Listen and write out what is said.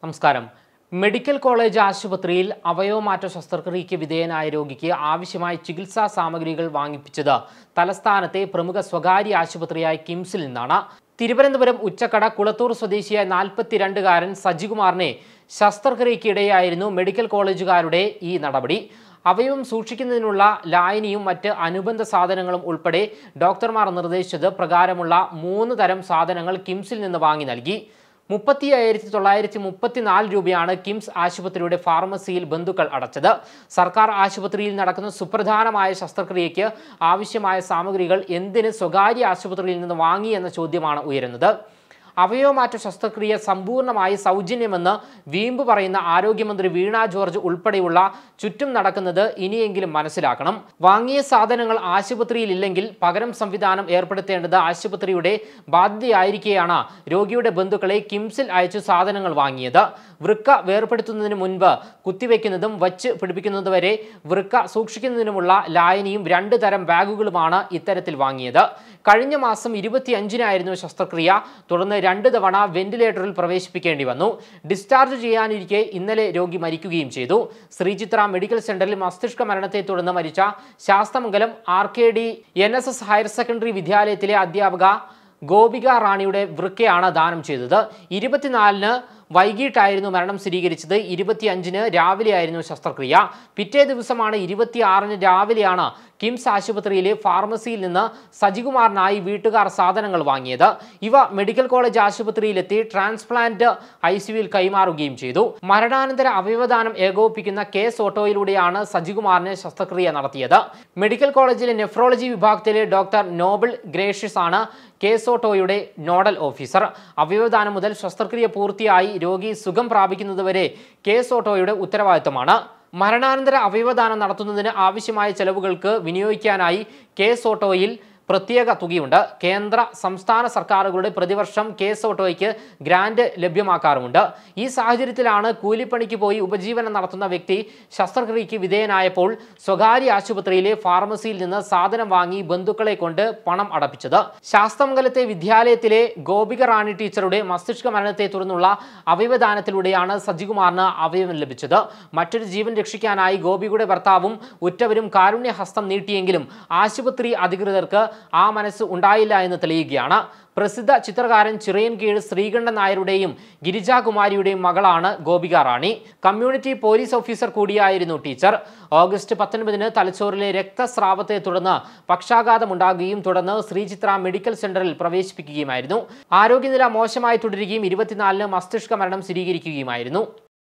നമസ്കാരം medical college ആശുപത്രിയിൽ അവയവമാറ്റ ശസ്ത്രക്രിയയ്ക്ക് വിധേയനായ രോഗിക്ക് ആവശ്യമായ ചികിത്സാ സാമഗ്രികൾ വാങ്ങിപ്പിച്ചത് തലസ്ഥാനത്തെ പ്രമുഖ സ്വകാര്യ ആശുപത്രിയായ കിംസിൽ നിന്നാണ് തിരുവനന്തപുരം ഉച്ചക്കട കുളത്തൂർ സ്വദേശിയായ നാൽപ്പത്തിരണ്ടുകാരൻ സജികുമാറിനെ ശസ്ത്രക്രിയയ്ക്കിടെയായിരുന്നു മെഡിക്കൽ കോളേജുകാരുടെ ഈ നടപടി അവയവം സൂക്ഷിക്കുന്നതിനുള്ള ലായനിയും മറ്റ് അനുബന്ധ സാധനങ്ങളും ഉൾപ്പെടെ ഡോക്ടർമാർ നിർദ്ദേശിച്ചത് പ്രകാരമുള്ള മൂന്ന് തരം സാധനങ്ങൾ കിംസിൽ നിന്ന് വാങ്ങി നൽകി മുപ്പത്തി അയ്യായിരത്തി തൊള്ളായിരത്തി മുപ്പത്തിനാല് രൂപയാണ് കിംസ് ആശുപത്രിയുടെ ഫാർമസിയിൽ ബന്ധുക്കൾ അടച്ചത് സർക്കാർ ആശുപത്രിയിൽ നടക്കുന്ന സുപ്രധാനമായ ശസ്ത്രക്രിയയ്ക്ക് ആവശ്യമായ സാമഗ്രികൾ എന്തിന് സ്വകാര്യ ആശുപത്രിയിൽ നിന്ന് വാങ്ങി എന്ന ചോദ്യമാണ് ഉയരുന്നത് അവയവമാറ്റ ശസ്ത്രക്രിയ സമ്പൂർണ്ണമായി സൗജന്യമെന്ന് വീമ്പ് പറയുന്ന ആരോഗ്യമന്ത്രി വീണ ജോർജ് ഉൾപ്പെടെയുള്ള ചുറ്റും നടക്കുന്നത് ഇനിയെങ്കിലും മനസ്സിലാക്കണം വാങ്ങിയ സാധനങ്ങൾ ആശുപത്രിയിൽ ഇല്ലെങ്കിൽ പകരം സംവിധാനം ഏർപ്പെടുത്തേണ്ടത് ആശുപത്രിയുടെ ബാധ്യതയായിരിക്കെയാണ് രോഗിയുടെ ബന്ധുക്കളെ കിംസിൽ അയച്ചു സാധനങ്ങൾ വാങ്ങിയത് വൃക്ക വേർപെടുത്തുന്നതിന് മുൻപ് കുത്തിവെക്കുന്നതും വച്ച് പിടിപ്പിക്കുന്നതുവരെ വൃക്ക സൂക്ഷിക്കുന്നതിനുമുള്ള ലായനിയും രണ്ട് തരം ബാഗുകളുമാണ് ഇത്തരത്തിൽ വാങ്ങിയത് കഴിഞ്ഞ മാസം ഇരുപത്തിയഞ്ചിനായിരുന്നു ശസ്ത്രക്രിയ തുടർന്ന് രണ്ട് തവണ വെന്റിലേറ്ററിൽ പ്രവേശിപ്പിക്കേണ്ടി വന്നു ഡിസ്ചാർജ് ചെയ്യാനിരിക്കെ ഇന്നലെ രോഗി മരിക്കുകയും ചെയ്തു ശ്രീചിത്ര മെഡിക്കൽ സെന്ററിൽ മസ്തിഷ്ക മരണത്തെ തുടർന്ന് മരിച്ച Sasthamangalam R K D N S S higher secondary വിദ്യാലയത്തിലെ അധ്യാപക ഗോപിക റാണിയുടെ വൃക്കയാണ് ദാനം ചെയ്തത് ഇരുപത്തിനാലിന് വൈകിട്ടായിരുന്നു മരണം സ്ഥിരീകരിച്ചത് ഇരുപത്തിയഞ്ചിന് രാവിലെയായിരുന്നു ശസ്ത്രക്രിയ പിറ്റേ ദിവസമാണ് ഇരുപത്തിയാറിന് രാവിലെയാണ് കിംസ് ആശുപത്രിയിലെ ഫാർമസിയിൽ നിന്ന് സജികുമാറിനായി വീട്ടുകാർ സാധനങ്ങൾ വാങ്ങിയത് ഇവ മെഡിക്കൽ കോളേജ് ആശുപത്രിയിലെത്തി ട്രാൻസ്പ്ലാന്റ് ഐ സിയുവിൽ കൈമാറുകയും ചെയ്തു മരണാനന്തര അവയവദാനം ഏകോപിപ്പിക്കുന്ന കേസ് ഓട്ടോയിലൂടെയാണ് സജികുമാറിന് ശസ്ത്രക്രിയ നടത്തിയത് മെഡിക്കൽ കോളേജിലെ നെഫ്രോളജി വിഭാഗത്തിലെ ഡോക്ടർ നോബിൾ ഗ്രേഷ്യസ് ആണ് കേസ് ഓട്ടോയുടെ നോഡൽ ഓഫീസർ അവയവദാനം മുതൽ ശസ്ത്രക്രിയ പൂർത്തിയായി രോഗി സുഖം പ്രാപിക്കുന്നതുവരെ കേസ് ഓട്ടോയുടെ ഉത്തരവാദിത്തമാണ് മരണാനന്തര അവയവദാനം നടത്തുന്നതിന് ആവശ്യമായ ചെലവുകൾക്ക് വിനിയോഗിക്കാനായി കേസ് ഓട്ടോയിൽ പ്രത്യേക തുകയുണ്ട് കേന്ദ്ര സംസ്ഥാന സർക്കാരുകളുടെ പ്രതിവർഷം കേസ് ഓട്ടോയ്ക്ക് ഗ്രാന്റ് ലഭ്യമാക്കാറുമുണ്ട് ഈ സാഹചര്യത്തിലാണ് കൂലിപ്പണിക്ക് പോയി ഉപജീവനം നടത്തുന്ന വ്യക്തി ശസ്ത്രക്രിയയ്ക്ക് വിധേയനായപ്പോൾ സ്വകാര്യ ആശുപത്രിയിലെ ഫാർമസിയിൽ നിന്ന് സാധനം വാങ്ങി ബന്ധുക്കളെ കൊണ്ട് പണം അടപ്പിച്ചത് ശാസ്തമംഗലത്തെ വിദ്യാലയത്തിലെ ഗോപിക റാണി ടീച്ചറുടെ മസ്തിഷ്ക മരണത്തെ തുടർന്നുള്ള അവയവദാനത്തിലൂടെയാണ് സജികുമാറിന് അവയവം ലഭിച്ചത് മറ്റൊരു ജീവൻ രക്ഷിക്കാനായി ഗോപിയുടെ ഭർത്താവും ഉറ്റവരും കാരുണ്യഹസ്തം നീട്ടിയെങ്കിലും ആശുപത്രി അധികൃതർക്ക് ആ മനസ്സ് ഉണ്ടായില്ല എന്ന് തെളിയുകയാണ് പ്രസിദ്ധ ചിത്രകാരൻ ചിറയൻകീഴ് ശ്രീകണ്ഠൻ നായരുടെയും ഗിരിജാകുമാരിയുടെയും മകളാണ് Gopika Rani community police officer കൂടിയായിരുന്നു ടീച്ചർ ഓഗസ്റ്റ് പത്തൊൻപതിന് തലച്ചോറിലെ രക്തസ്രാവത്തെ തുടർന്ന് പക്ഷാഘാതമുണ്ടാകുകയും തുടർന്ന് ശ്രീചിത്ര മെഡിക്കൽ സെന്ററിൽ പ്രവേശിപ്പിക്കുകയുമായിരുന്നു ആരോഗ്യനില മോശമായി തുടരുകയും ഇരുപത്തിനാലിന് മസ്തിഷ്ക മരണം സ്ഥിരീകരിക്കുകയുമായിരുന്നു